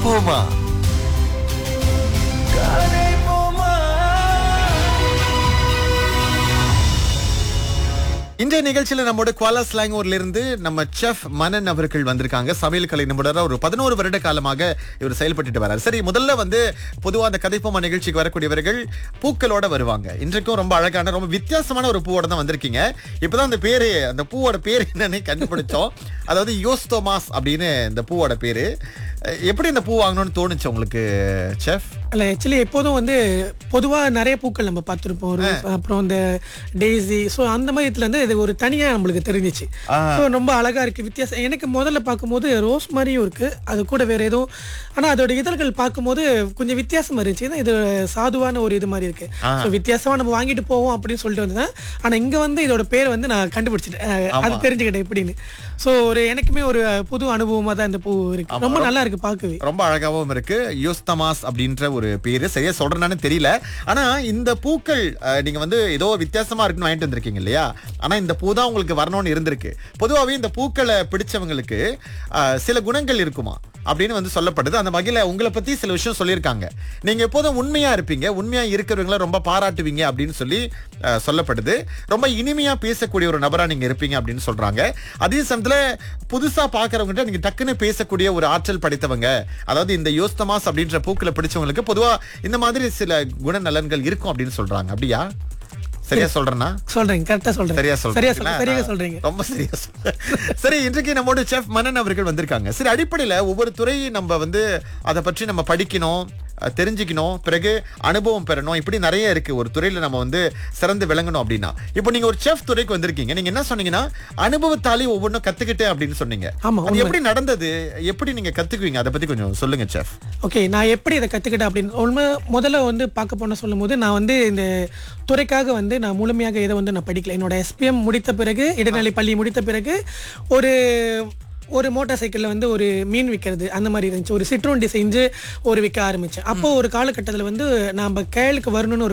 போமா காலை போமா இன்றைய நிகழ்ச்சியில நம்மோட குவாலா ஸ்லாங்கூர்ல இருந்து நம்ம செஃப் மனன் அவர்கள் வந்திருக்காங்க சமையல் கலை நிபுணரா ஒரு பதினோரு வருட காலமாக இவர் செயல்பட்டுட்டு வராரு சரி முதல்ல வந்து பொதுவா அந்த கதைப்போமா நிகழ்ச்சிக்கு வரக்கூடியவர்கள் பூக்களோட வருவாங்க இன்றைக்கும் ரொம்ப அழகான ரொம்ப வித்தியாசமான ஒரு பூவோட தான் வந்திருக்கீங்க இப்பதான் அந்த பேரு அந்த பூவோட பேர் என்னன்னு கண்டுபிடிச்சோம் அதாவது யோஸ்தோமாஸ் அப்படின்னு இந்த பூவோட பேரு அஹ் எப்படி இந்த பூ வாங்கணும்னு தோணுச்சு உங்களுக்கு செஃப் இல்ல ஆக்சுவலி எப்போதும் வந்து பொதுவா நிறைய பூக்கள் நம்ம பார்த்துருப்போம் ஒரு அப்புறம் இந்த டெய்ஸி ஸோ அந்த மாதிரி இதுல இருந்து இது ஒரு தனியா நம்மளுக்கு தெரிஞ்சிச்சு ஸோ ரொம்ப அழகா இருக்கு வித்தியாசம் எனக்கு முதல்ல பார்க்கும்போது ரோஸ் மாதிரியும் இருக்கு அது கூட வேற எதுவும் ஆனா அதோட இதழ்கள் பார்க்கும்போது கொஞ்சம் வித்தியாசமா இருந்துச்சு ஏன்னா இது சாதுவான ஒரு இது மாதிரி இருக்கு ஸோ வித்தியாசமா நம்ம வாங்கிட்டு போவோம் அப்படின்னு சொல்லிட்டு வந்தேன் ஆனா இங்க வந்து இதோட பேர் வந்து நான் கண்டுபிடிச்சிட்டேன் அஹ், அது தெரிஞ்சுக்கிட்டேன் எப்படின்னு ஸோ ஒரு எனக்குமே ஒரு புது அனுபவமா தான் இந்த பூ இருக்கு ரொம்ப நல்லா இருக்கு பார்க்கவே ரொம்ப அழகாவும் இருக்கு யோஸ்தமாஸ் அப்படின்ற ஒரு பேரு சரியா சொல்றேன்னு தெரியல ஆனா இந்த பூக்கள் அஹ், நீங்க வந்து ஏதோ வித்தியாசமா இருக்குன்னு வாங்கிட்டு வந்திருக்கீங்க இல்லையா ஆனா இந்த பூ தான் உங்களுக்கு வரணும்னு இருந்திருக்கு பொதுவாவே இந்த பூக்களை பிடிச்சவங்களுக்கு அஹ், சில குணங்கள் இருக்குமா அப்படின்னு வந்து சொல்லப்படுது அந்த வகையில உங்களை பத்தி சில விஷயம் சொல்லியிருக்காங்க நீங்க எப்போதும் உண்மையா இருப்பீங்க உண்மையா இருக்கிறவங்கள ரொம்ப பாராட்டுவீங்க அப்படின்னு சொல்லி அஹ், சொல்லப்படுது ரொம்ப இனிமையா பேசக்கூடிய ஒரு நபரா நீங்க இருப்பீங்க அப்படின்னு சொல்றாங்க அதே சமயத்துல புதுசா பாக்குறவங்ககிட்ட நீங்க டக்குன்னு பேசக்கூடிய ஒரு ஆற்றல் படைத்தவங்க அதாவது இந்த யோஸ்தமாஸ் அப்படின்ற பூக்களை பிடிச்சவங்களுக்கு பொதுவா இந்த மாதிரி சில குணநலன்கள் இருக்கும் அப்படின்னு சொல்றாங்க அப்படியா சரியா சொல்றேன்னா சொல்றேங்க கரெக்டா சொல்றேன் சரியா சரியா சொல்றீங்களா? சொல்றேன் சரியா சொல்றீங்க ரொம்ப சரியா சொல்றேன். சரி இன்றைக்கு நம்மோட செஃப் மன்னன் அவர்கள் வந்திருக்காங்க சரி அடிப்படையில ஒவ்வொரு துறை நம்ம வந்து அதை பற்றி நம்ம படிக்கணும் அஹ், தெரிஞ்சுக்கணும் பிறகு அனுபவம் பெறணும் இப்படி நிறைய இருக்கு ஒரு துறையில நம்ம வந்து சிறந்து விளங்கணும் அப்படின்னா இப்போ நீங்க ஒரு செஃப் துறைக்கு வந்திருக்கீங்க நீங்க என்ன சொன்னீங்கன்னா அனுபவத்தாலே ஒவ்வொன்றும் கத்துக்கிட்டேன் அப்படின்னு சொன்னீங்க ஆமா, அது எப்படி நடந்தது எப்படி நீங்க கத்துக்குவீங்க அதை பத்தி கொஞ்சம் சொல்லுங்க செஃப் ஓகே நான் எப்படி இதை கற்றுக்கிட்டேன் அப்படின்னு உண்மை முதல்ல வந்து பார்க்க போன சொல்லும்போது நான் வந்து இந்த துறைக்காக வந்து நான் முழுமையாக இதை வந்து நான் படிக்கல என்னோட எஸ்பிஎம் முடித்த பிறகு இடைநிலை பள்ளி முடித்த பிறகு ஒரு ஒரு மோட்டார் சைக்கிளில் வந்து ஒரு மீன் விற்கிறது அந்த மாதிரி இருந்துச்சு ஒரு சிற்றுண்டி செஞ்சு ஒரு விற்க ஆரம்பிச்சேன் அப்போ ஒரு காலகட்டத்தில் வந்து நாம் கேளுக்கு வரணும்னு ஒரு